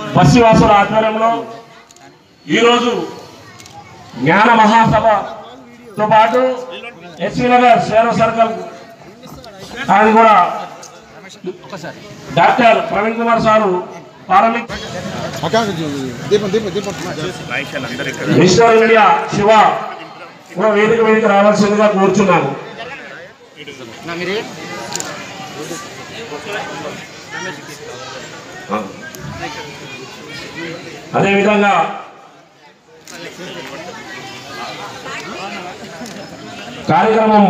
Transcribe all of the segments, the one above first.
బస్సివాసుల ఆధ్వర్యంలో ఈరోజు జ్ఞాన మహాసభతో పాటు ఎస్వీ నగర్ శేరో సర్కల్ అది కూడా డాక్టర్ ప్రవీణ్ కుమార్ సారు పారామిక్ దీపం దీపం దీపం డిజిటల్ ఇండియా శివ కూడా వేదిక వేదిక రావాల్సిందిగా కోరుచున్నాము అదేవిధంగా కార్యక్రమం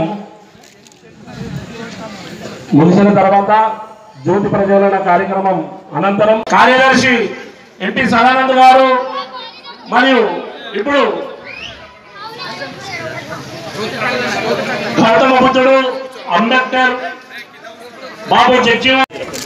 ముగిసిన తర్వాత జ్యోతి ప్రజ్వలన కార్యక్రమం అనంతరం కార్యదర్శి ఎంపీ సదానంద్ గారు మరియు ఇప్పుడు గౌతమ బుద్ధుడు అంబేద్కర్ బాబు జగ్జీవన్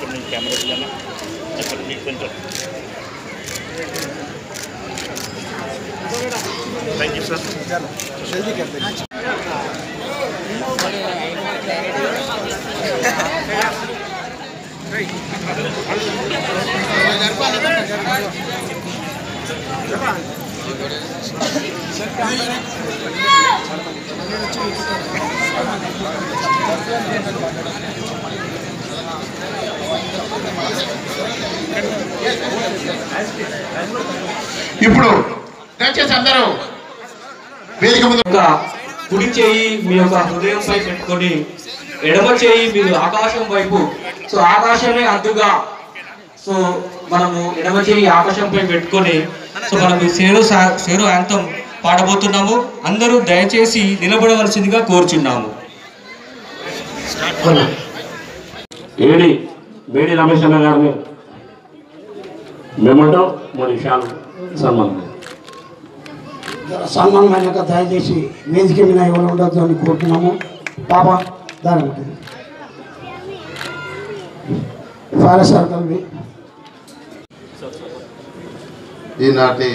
ఇప్పుడు దయచేసి అందరూ వేదిక ముందు యొక్క కుడి చేయి మీ యొక్క హృదయంపై పెట్టుకొని ఎడమ చేయి మీరు ఆకాశం వైపు సో ఆకాశమే అడ్డుగా సో మనము ఎడమ చేయి ఆకాశంపై పెట్టుకొని సో మనము సేరు సా- సేరు యాంతం పాడబోతున్నాము అందరూ దయచేసి నిలబడవలసిందిగా కోరుచున్నాము ఏడి వేడి రమేష్ అన్న గారిని మెమంటో మరి షాల్ సన్మానం సన్మానమైన దయచేసి వేదిక మీద ఎవరు ఉండొద్దు అని కోరుతున్నాము పాప దాని ఉంటుంది ఫారెస్ట్ సర్కిల్ ఈనాటి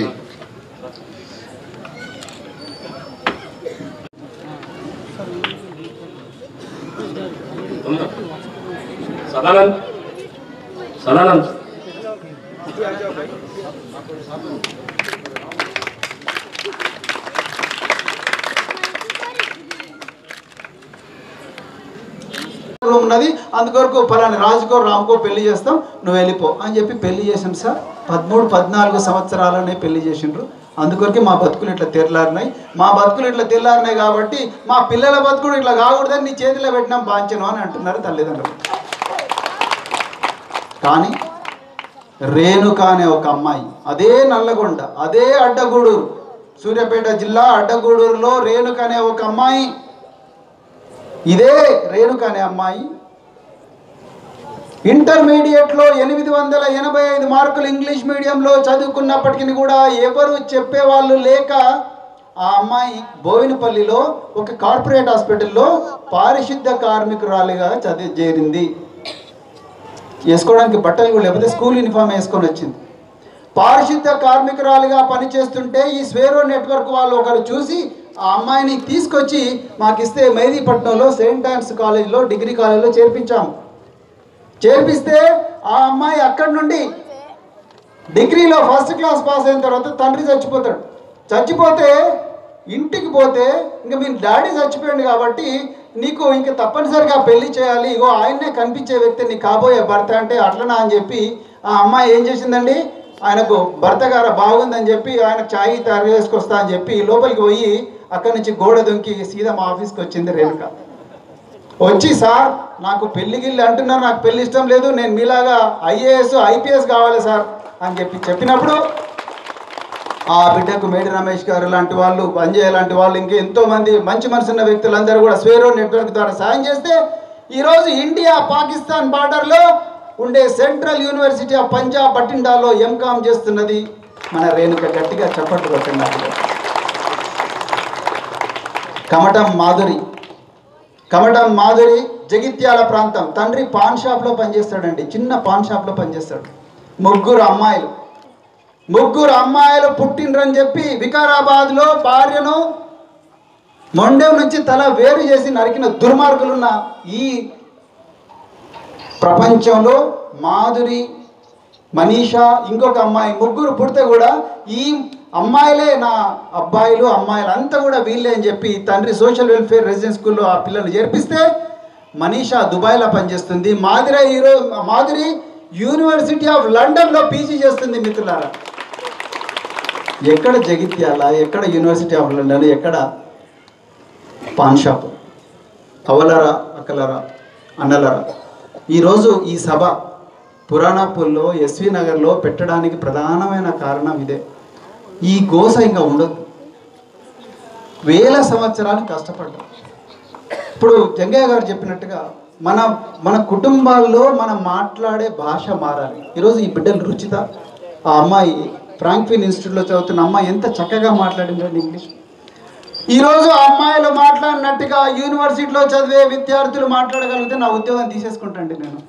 సదానంద్ సదానంద్ ఉన్నది అందుకొరకు ఫలాని రాజుకో రాముకో పెళ్లి చేస్తాం నువ్వు వెళ్ళిపో అని చెప్పి పెళ్లి చేసాం సార్ పదమూడు పద్నాలుగు సంవత్సరాలనే పెళ్లి చేసిండ్రు అందుకొరకే మా బతుకులు ఇట్లా తెల్లారినాయి మా బతుకులు ఇట్లా తెల్లారినాయి కాబట్టి మా పిల్లల బతుకులు ఇట్లా కాకూడదని నీ చేతిలో పెట్టినాం బాంచను అని అంటున్నారు తల్లిదండ్రులు కానీ రేణుక అనే ఒక అమ్మాయి అదే నల్లగొండ అదే అడ్డగూడూరు సూర్యాపేట జిల్లా అడ్డగూడూరులో రేణుక అనే ఒక అమ్మాయి ఇదే రేణుక అనే అమ్మాయి ఇంటర్మీడియట్లో ఎనిమిది వందల ఎనభై ఐదు మార్కులు ఇంగ్లీష్ మీడియంలో చదువుకున్నప్పటికీ కూడా ఎవరు చెప్పేవాళ్ళు లేక ఆ అమ్మాయి బోయినపల్లిలో ఒక కార్పొరేట్ హాస్పిటల్లో పారిశుద్ధ కార్మికురాలిగా చదివి చేరింది వేసుకోవడానికి బట్టలు కూడా లేకపోతే స్కూల్ యూనిఫామ్ వేసుకొని వచ్చింది పారిశుద్ధ కార్మికురాలుగా పనిచేస్తుంటే ఈ స్వేరో నెట్వర్క్ వాళ్ళు ఒకరు చూసి ఆ అమ్మాయిని తీసుకొచ్చి మాకు ఇస్తే మెహదీపట్నంలో సెయింట్ ఆన్స్ కాలేజ్లో డిగ్రీ కాలేజ్లో చేర్పించాము చేర్పిస్తే ఆ అమ్మాయి అక్కడి నుండి డిగ్రీలో ఫస్ట్ క్లాస్ పాస్ అయిన తర్వాత తండ్రి చచ్చిపోతాడు చచ్చిపోతే ఇంటికి పోతే ఇంకా మీ డాడీ చచ్చిపోయాడు కాబట్టి నీకు ఇంక తప్పనిసరిగా పెళ్లి చేయాలి ఇగో ఆయన్నే కనిపించే వ్యక్తి నీ కాబోయే భర్త అంటే అట్లనా అని చెప్పి ఆ అమ్మాయి ఏం చేసిందండి ఆయనకు భర్త గారు బాగుందని చెప్పి ఆయన ఛాయ్ తయారు చేసుకొస్తా అని చెప్పి లోపలికి పోయి అక్కడి నుంచి గోడ దొంకి సీదా మా ఆఫీస్కి వచ్చింది రేణుక వచ్చి సార్ నాకు పెళ్లి గిల్లి అంటున్నారు నాకు పెళ్లి ఇష్టం లేదు నేను మీలాగా ఐఏఎస్ ఐపీఎస్ కావాలి సార్ అని చెప్పి చెప్పినప్పుడు ఆ బిడ్డకు మేడి రమేష్ గారు లాంటి వాళ్ళు అంజయ్ లాంటి వాళ్ళు ఇంకా ఎంతో మంది మంచి మనసున్న వ్యక్తులందరూ కూడా స్వేరో నెట్వర్క్ ద్వారా సాయం చేస్తే ఈరోజు ఇండియా పాకిస్తాన్ బార్డర్లో ఉండే సెంట్రల్ యూనివర్సిటీ ఆఫ్ పంజాబ్ బటిండాలో ఎంకామ్ చేస్తున్నది మన రేణుక గట్టిగా చప్పట్లు కొట్టినట్టు కమటం మాధురి కమటం మాధురి జగిత్యాల ప్రాంతం తండ్రి పాన్ షాప్లో పనిచేస్తాడండి చిన్న పాన్ షాప్లో పనిచేస్తాడు ముగ్గురు అమ్మాయిలు ముగ్గురు అమ్మాయిలు పుట్టినరని చెప్పి వికారాబాద్లో భార్యను మొండెం నుంచి తల వేరు చేసి నరికిన దుర్మార్గులున్న ఈ ప్రపంచంలో మాధురి మనీషా ఇంకొక అమ్మాయి ముగ్గురు పుడితే కూడా ఈ అమ్మాయిలే నా అబ్బాయిలు అమ్మాయిలు అంతా కూడా వీళ్ళే అని చెప్పి తండ్రి సోషల్ వెల్ఫేర్ రెసిడెన్స్ స్కూల్లో ఆ పిల్లల్ని చేర్పిస్తే మనీషా దుబాయ్లో పనిచేస్తుంది మాదిరి హీరో మాదిరి యూనివర్సిటీ ఆఫ్ లండన్లో పీజీ చేస్తుంది మిత్రులారా ఎక్కడ జగిత్యాల ఎక్కడ యూనివర్సిటీ ఆఫ్ లండన్ ఎక్కడ పాన్ షాప్ అవలరా అక్కలరా అన్నలరా ఈరోజు ఈ సభ పురాణాపూర్లో ఎస్వి నగర్లో పెట్టడానికి ప్రధానమైన కారణం ఇదే ఈ గోస ఇంకా ఉండదు వేల సంవత్సరాలు కష్టపడ్డాం ఇప్పుడు జంగయ్య గారు చెప్పినట్టుగా మన మన కుటుంబాల్లో మనం మాట్లాడే భాష మారాలి ఈరోజు ఈ బిడ్డలు రుచిత ఆ అమ్మాయి ఫ్రాంక్ఫిన్ ఇన్స్టిట్యూట్లో చదువుతున్న అమ్మాయి ఎంత చక్కగా మాట్లాడిందండి ఇంగ్లీష్ ఈరోజు ఆ అమ్మాయిలు మాట్లాడినట్టుగా యూనివర్సిటీలో చదివే విద్యార్థులు మాట్లాడగలిగితే నా ఉద్యోగం తీసేసుకుంటాండి నేను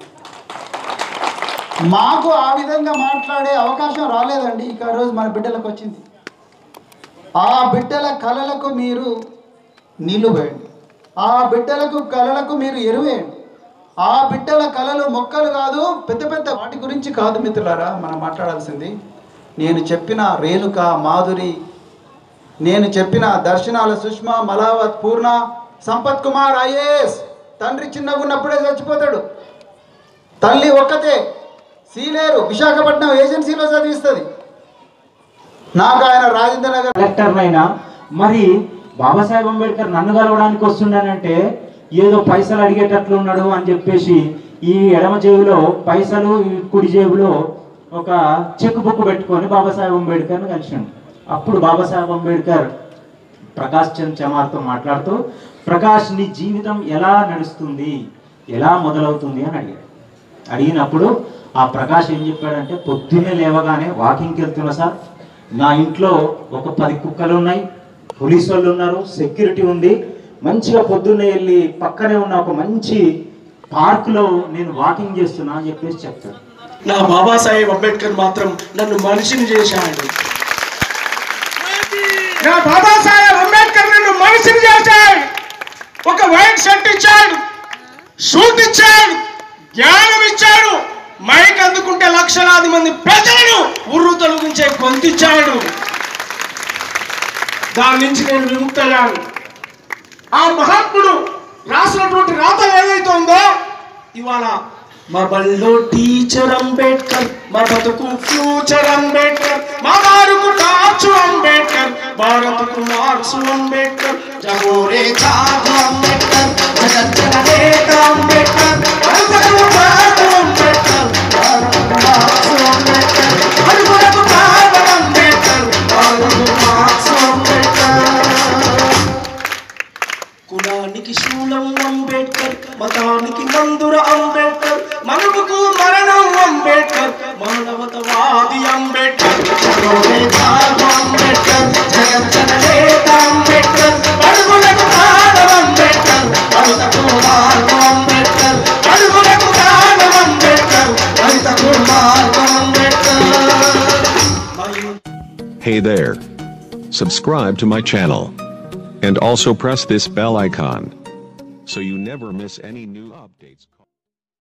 మాకు ఆ విధంగా మాట్లాడే అవకాశం రాలేదండి ఇక ఆ రోజు మన బిడ్డలకు వచ్చింది ఆ బిడ్డల కళలకు మీరు నీళ్లు వేయండి ఆ బిడ్డలకు కళలకు మీరు ఎరువేయండి ఆ బిడ్డల కళలు మొక్కలు కాదు పెద్ద పెద్ద వాటి గురించి కాదు మిత్రులారా మనం మాట్లాడాల్సింది నేను చెప్పిన రేణుక మాధురి నేను చెప్పిన దర్శనాల సుష్మా మలావత్ పూర్ణ సంపత్ కుమార్ ఐఏఎస్ తండ్రి చిన్నగా ఉన్నప్పుడే చచ్చిపోతాడు తల్లి ఒక్కతే సీలేరు విశాఖపట్నం ఏజెన్సీలో చదివిస్తుంది నాకు ఆయన రాజేంద్ర నగర్ కలెక్టర్నైనా మరి బాబాసాహెబ్ అంబేద్కర్ నన్ను కలవడానికి వస్తున్నానంటే ఏదో పైసలు అడిగేటట్లు ఉన్నాడు అని చెప్పేసి ఈ ఎడమ జేబులో పైసలు ఈ కుడి జేబులో ఒక చెక్ బుక్ పెట్టుకొని బాబాసాహెబ్ అంబేద్కర్ని కలిసాను అప్పుడు బాబాసాహెబ్ అంబేద్కర్ ప్రకాష్ చంద్ చమార్తో మాట్లాడుతూ ప్రకాష్ నీ జీవితం ఎలా నడుస్తుంది ఎలా మొదలవుతుంది అని అడిగాడు అడిగినప్పుడు ఆ ప్రకాష్ ఏం చెప్పాడంటే పొద్దున్నే లేవగానే వాకింగ్కి వెళ్తున్నా సార్ నా ఇంట్లో ఒక పది కుక్కలు ఉన్నాయి పోలీసు వాళ్ళు ఉన్నారు సెక్యూరిటీ ఉంది మంచిగా పొద్దున్నే వెళ్ళి పక్కనే ఉన్న ఒక మంచి పార్కులో నేను వాకింగ్ చేస్తున్నా అని చెప్పేసి చెప్తాడు నా బాబాసాహెబ్ అంబేద్కర్ మాత్రం నన్ను మనిషిని చేశాడు నా బాబాసాహెబ్ అంబేద్కర్ నన్ను మనిషిని చేశాడు ఒక వైట్ షర్ట్ ఇచ్చాడు షూట్ ఇచ్చాడు జ్ఞానం ఇచ్చాడు మైక్ అందుకుంటే లక్షలాది మంది ప్రజలను ఉర్రు తొలగించే గొంతిచ్చాడు దాని నుంచి నేను విముక్తయ్యాను ఆ మహాత్ముడు రాసినటువంటి రాత ఏదైతే ఉందో ఇవాళ మా బల్లో టీచర్ అంబేద్కర్ మా బతుకు ఫ్యూచర్ అంబేద్కర్ మా వారుకు టార్చు అంబేద్కర్ భారత్కు మార్క్స్ అంబేద్కర్ జగోరే చాగు అంబేద్కర్ జగజ్జన నేత అంబేద్కర్ అడుగులకు టార్చు అంబేద్కర్ భారత్కు మార్క్స్ అంబేద్కర్ అడుగులకు టార్చు అంబేద్కర్ భారత్కు మార్క్స్ అంబేద్కర్ కులానికి శూలం అంబేద్కర్ మతానికి మందుర అంబేద్కర్ మనుగుకు మరణం అంబేద్కర్ మానవతవాది అంబేద్కర్ చలోరే చాలు అంబేద్కర్ జగజ్జన నేత అంబేద్కర్ అడుగులకు కాలం అంబేద్కర్ అడుగులకు మార్గం అంబేద్కర్ అడుగులకు కాలం అంబేద్కర్ అడుగులకు మార్గం Ambedkar Hey there. Subscribe to my channel. And also press this bell icon. So you never miss any new updates.